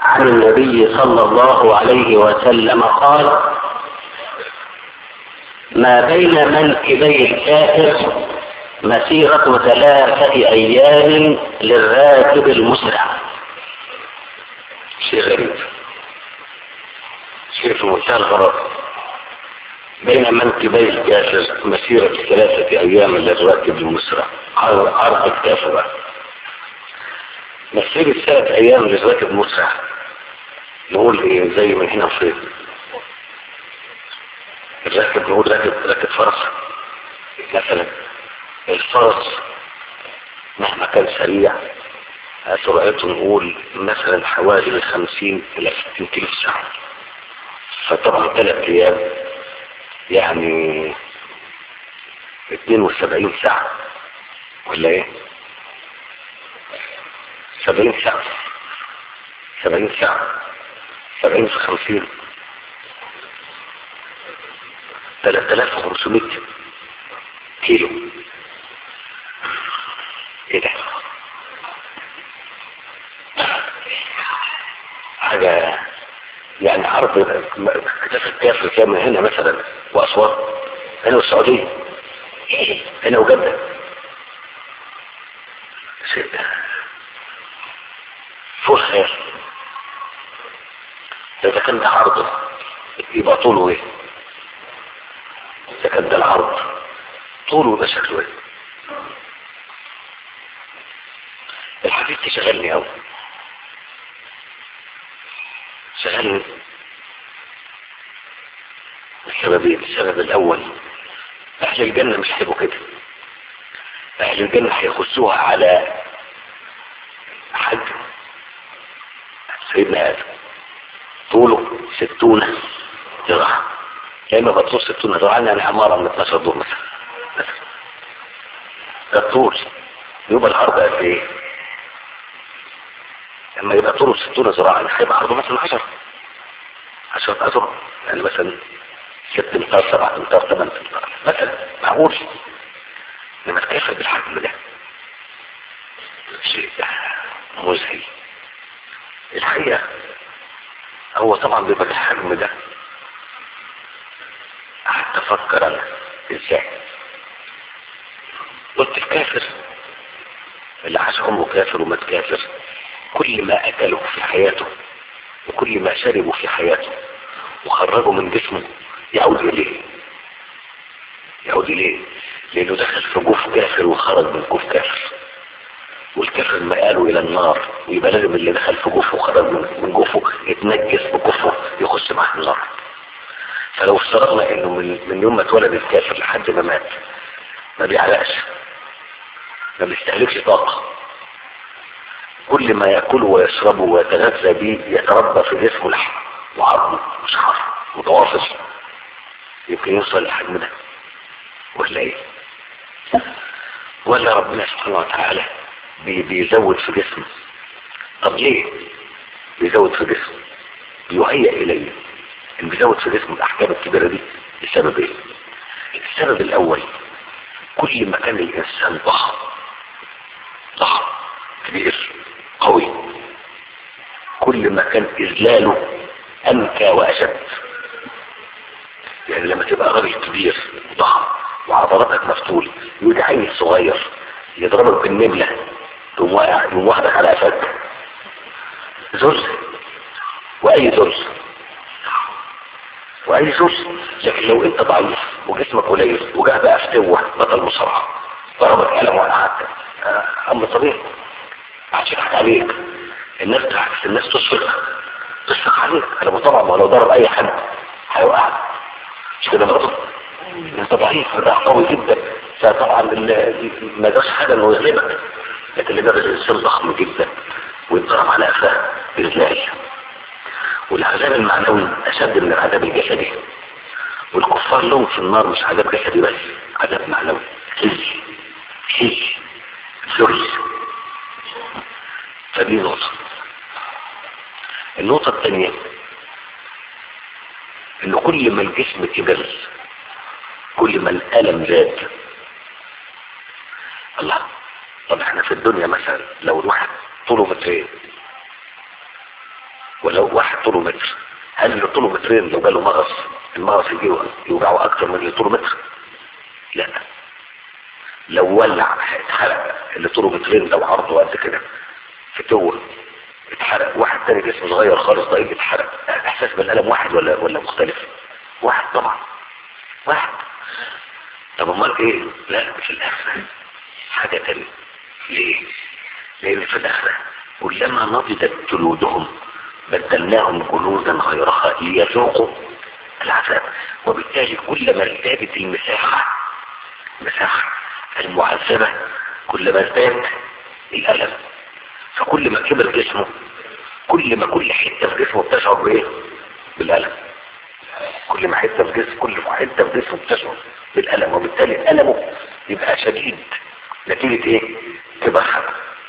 عن النبي صلى الله عليه وسلم قال ما بين منكبي الكافر مسيرة ثلاثة أيام للراكب المسرع شيء غريب شيء في منتهى الغرض بين منكبي الكافر مسيرة ثلاثة أيام للراكب المسرع عرض الكافر مسيرة ثلاثة أيام للراكب المسرع نقول إيه زي من هنا وفين الراكب نقول راكب راكب فرس مثلا الفرس مهما كان سريع سرعته نقول مثلا حوالي خمسين إلى ستين كيلو في الساعة فطبعا ثلاث أيام يعني اتنين وسبعين ساعة ولا ايه سبعين ساعة سبعين ساعة سبعين في خمسين ثلاثة آلاف وخمسمية كيلو ايه ده حاجة يعني عرض كتاف الكافر كام من هنا مثلا وأسوان هنا والسعودية هنا وجدة شيء فوق خير إذا كان ده عرض يبقى طوله ايه إذا كان ده العرض طوله يبقى شكله ايه الحديث تشغلني قوي شغلني السببين السبب الاول اهل الجنة مش هيبقوا كده اهل الجنة هيخشوها على حد سيدنا ادم طوله ستون ذراع يا اما بطول ستون ذراع يعني عمارة من 12 دور مثلا مثلا ده الطول يبقى العرض قد ايه لما يبقى طوله 60 ذراعا هيبقى عرضه مثلا 10 10 اذرع يعني مثلا 6 امتار 7 امتار 8 امتار مثلا معقول لما تكيف بالحجم ده شيء مذهل الحقيقة هو طبعا بيبقى الحجم ده قعدت افكر انا ازاي قلت الكافر اللي عاش عمره كافر ومات كافر كل ما اكله في حياته وكل ما شربه في حياته وخرجه من جسمه يعود اليه يعود اليه لانه دخل في جوف كافر وخرج من جوف كافر والكافر مآله الى النار ويبقى لازم اللي دخل في جوفه وخرج من جوفه يتنجس بجوفه يخش معاه النار فلو افترضنا انه من, من يوم ما اتولد الكافر لحد ما مات ما بيعرقش ما بيستهلكش طاقه كل ما يأكله ويشربه ويتغذى به يتربى في جسمه لحم وعظم وشعر متواصل يمكن يوصل للحجم ده ولا ايه ولا ربنا سبحانه وتعالى بي بيزود في جسمه طب ليه بيزود في جسمه بيهيئ اليه ان بيزود في جسمه الاحكام الكبيره دي لسبب ايه السبب الاول كل ما كان الانسان ضخم ضخم كبير قوي كل ما كان اذلاله انكى واشد يعني لما تبقى راجل كبير ضخم وعضلاتك مفتول يودي عيل صغير يضربك بالنملة تقوم واقع يقوم واخدك على قفاك ذل واي ذل واي ذل لكن لو انت ضعيف وجسمك قليل وجاه بقى فتوه بطل مصارعه ضربك قلم ولا حتى امر طبيعي هتضحك عليك الناس بالعكس الناس تصفق تصفق عليك انا طبعا ما لو ضرب اي حد هيوقعك مش كده برضه انت ضعيف ده قوي جدا فطبعا ما جاش حاجه انه يغلبك لكن اللي ده الانسان ضخم جدا ويتضرب على قفاه باذلال والعذاب المعنوي اشد من العذاب الجسدي والكفار لهم في النار مش عذاب جسدي بس عذاب معنوي خزي خزي ذل فدي نقطة النقطة الثانية ان كل ما الجسم كبر كل ما الألم زاد الله طب احنا في الدنيا مثلا لو الواحد طوله مترين ولو واحد طوله متر هل اللي طوله مترين لو جاله مغص المغص يجي يوجعه اكتر من اللي طوله متر لا لو ولع اتحرق اللي طوله مترين لو عرضه قد كده فتوه اتحرق واحد تاني جسمه صغير خالص ضعيف اتحرق احساس بالالم واحد ولا ولا مختلف واحد طبعا واحد طب امال ايه لا في الاخره حاجه تانية ليه لان في الاخره كلما نضجت جلودهم بدلناهم جلودا غيرها ليذوقوا العذاب وبالتالي كلما ازدادت المساحه مساحه المعذبه كلما ازداد الالم فكل ما كبر جسمه كل ما كل حته في جسمه بتشعر بايه بالالم كل ما حته في جسم كل ما حته في جسمه بتشعر بالالم وبالتالي المه يبقى شديد نتيجه ايه كبرها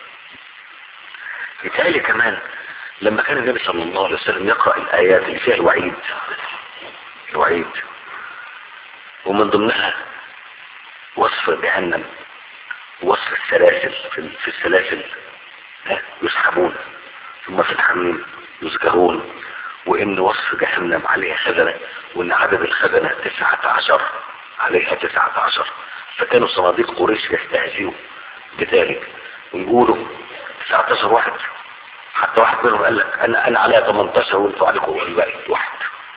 بالتالي كمان لما كان النبي صلى الله عليه وسلم يقرأ الآيات اللي فيها الوعيد الوعيد ومن ضمنها وصف جهنم وصف السلاسل في في السلاسل يسحبون ثم في الحميم يسجرون وإن وصف جهنم عليها خزنة وإن عدد الخزنة تسعة عشر عليها تسعة عشر فكانوا صناديق قريش يستهزئوا بذلك ويقولوا 19 واحد حتى واحد منهم قال لك انا انا عليها 18 وانتوا عليكم الباقي واحد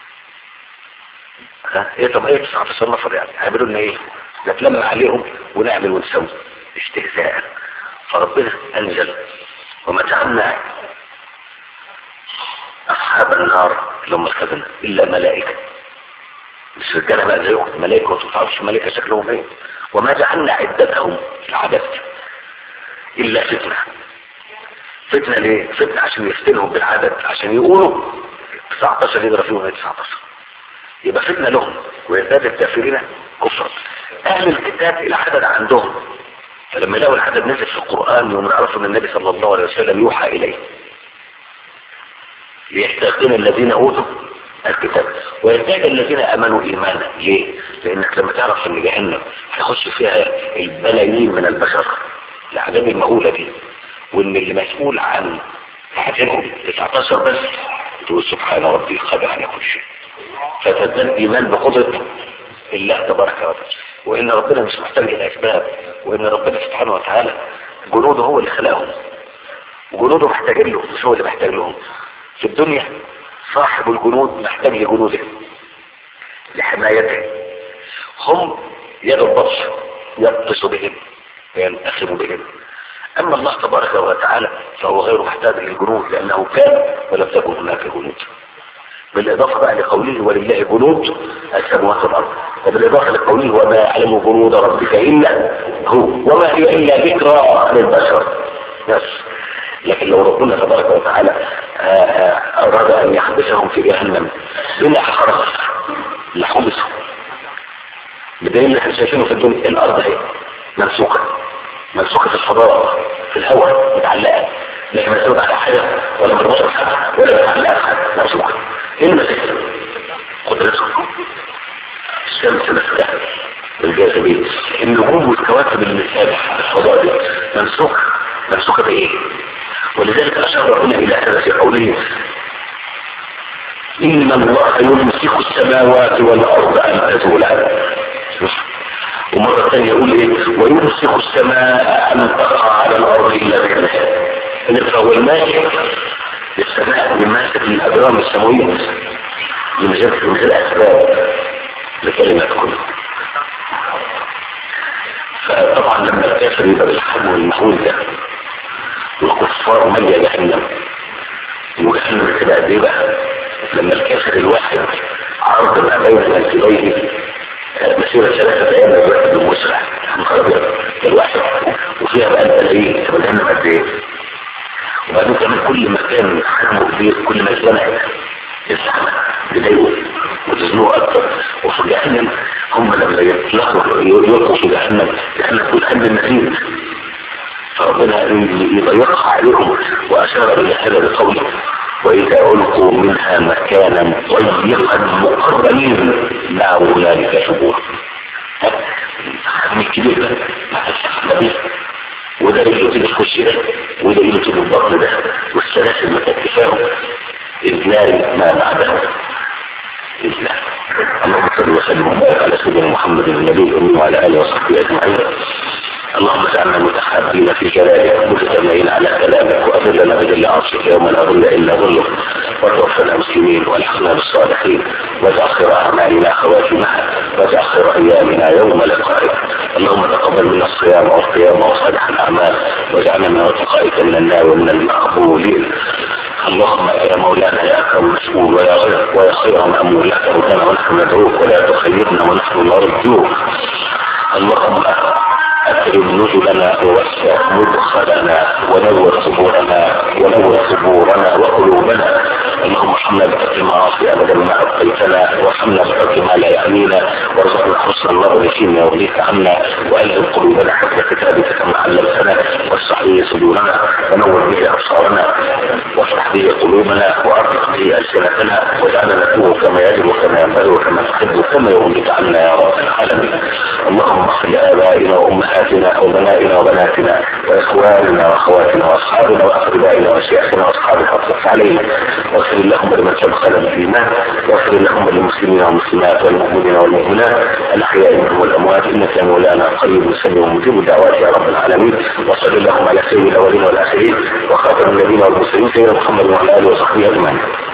ها ايه طب ايه 19 نفر يعني هيعملوا لنا ايه نتلم عليهم ونعمل ونسوي استهزاء فربنا انزل وما جعلنا اصحاب النار اللي هم الخزنه الا ملائكه مش رجاله بقى زيهم ملائكه وانتوا تعرفش ملائكه شكلهم ايه وما جعلنا عدتهم في العدد الا فتنه فتنة ليه؟ فتنة عشان يفتنهم بالعدد عشان يقولوا 19 يضرب فيهم 19 يبقى فتنة لهم ويزداد الكافرين كفرا اهل الكتاب العدد عندهم فلما يلاقوا العدد نزل في القرآن يوم يعرفوا ان النبي صلى الله عليه وسلم يوحى اليه ليستيقن الذين اوتوا الكتاب ويزداد الذين امنوا ايمانا ليه؟ لانك لما تعرف ان جهنم هيخش فيها البلايين من البشر الاعداد المهولة دي وان اللي مسؤول عن حاجتهم 19 بس تقول سبحان ربي قد على كل شيء فتزداد ايمان بقدرة الله تبارك وتعالى وان ربنا مش محتاج الى اسباب وان ربنا سبحانه وتعالى جنوده هو اللي خلقهم وجنوده محتاجين له مش هو اللي محتاج لهم في الدنيا صاحب الجنود محتاج لجنوده لحمايته هم يد البطش يبطش بهم وينتخب بهم اما الله تبارك وتعالى فهو غير محتاج للجنود لانه كان ولم تكن هناك جنود بالاضافه بقى لقوله ولله جنود السماوات والارض وبالاضافه لقوله وما يعلم جنود ربك الا هو وما هي الا ذكرى للبشر بس لكن لو ربنا تبارك وتعالى اراد ان يحبسهم في جهنم بلا حرس لحبسهم بدليل اللي احنا شايفينه في الدنيا الارض اهي ممسوكه ممسوكة في الفضاء في الهواء متعلقة لكن مسؤول على حاجة ولا مربوطة بحاجة ولا متعلقة بحاجة ممسوكة ايه المسكة؟ قدرته الشمس مسكة الجاذبية النجوم والكواكب اللي سابح الفضاء دي ممسوكة ممسوكة بايه؟ ولذلك اشار ربنا الى هذا في قوله ان الله يمسك السماوات والارض ان تزولا ومرة ثانية يقول ايه ويمسك السماء ان تقع على الارض الا بإذنه فهو الماسك للسماء والماسك للاجرام السماوية من غير من غير اسباب لكلمة كل فطبعا لما الكافر يبقى بالحب والمحول ده والكفار مالية جهنم وجهنم كده قد ايه بقى لما الكافر الواحد عرض ما بين منكبيه مسيرة ثلاثة أيام الواحد المسرع مخرجة الواحد وفيها بقى البلايين طب الجنة قد إيه؟ وبعدين كمان كل مكان حجمه كبير كل ما اتزنق الزحمة تضايقه وتزنقه أكتر وفي جهنم هم لما يطلقوا يلقوا في جهنم جهنم تكون قد المزيد فربنا يضيقها عليهم وأشار إلى هذا بقوله وإذا ألقوا منها مكانا ضيقا مقرنين دعوا ذلك شبورا حجم الكبير ده مع السحبة دي وده اللي يطيب الكرسي ده وده اللي يطيب البطن ده والسلاسل متكفاهم إذلال ما بعده إذلال اللهم صل وسلم وبارك على سيدنا محمد النبي الأمي وعلى آله وصحبه أجمعين اللهم اجعلنا متحابين في جلالك مجتمعين على كلامك واذلنا بذل عرشك يوم لا ظل الا ظلك وتوفنا مسلمين والحقنا بالصالحين واجعل خير اعمالنا خواتمها واجعل خير ايامنا يوم لقائك اللهم تقبل منا الصيام والقيام وصالح الاعمال واجعلنا من اتقائك من النار ومن المقبولين اللهم يا مولانا يا اكرم مسؤول ويا غير ويا خير مامول لا تردنا ونحن ندعوك ولا تخيرنا ونحن نرجوك اللهم أكرم نزلنا ووسع مدخلنا ونور قبورنا ونور قبورنا وقلوبنا اللهم ارحمنا بحق المعاصي ابدا ما ابقيتنا وارحمنا بحق ما لا يعنينا وارزقنا حسن النظر فيما يرضيك عنا والزم قلوبنا حتى كتابك كما علمتنا واصلح به صدورنا ونور به ابصارنا وافتح به قلوبنا وارزق به السنتنا واجعلنا نتوب كما يجب وكما ينبغي وكما تحب وكما يرضيك عنا يا رب العالمين اللهم اغفر لابائنا وامهاتنا وبنائنا وبناتنا واخواننا واخواتنا واصحابنا واقربائنا وشيخنا واصحاب الحق عليهم واغفر اللهم لمن سبقنا بالايمان واغفر اللهم للمسلمين والمسلمات والمؤمنين والمؤمنات الاحياء منهم والاموات انك يا مولانا قريب مسلم ومجيب الدعوات يا رب العالمين وصل اللهم على سيد الاولين والاخرين وخاتم النبيين والمرسلين سيدنا محمد وعلى اله وصحبه اجمعين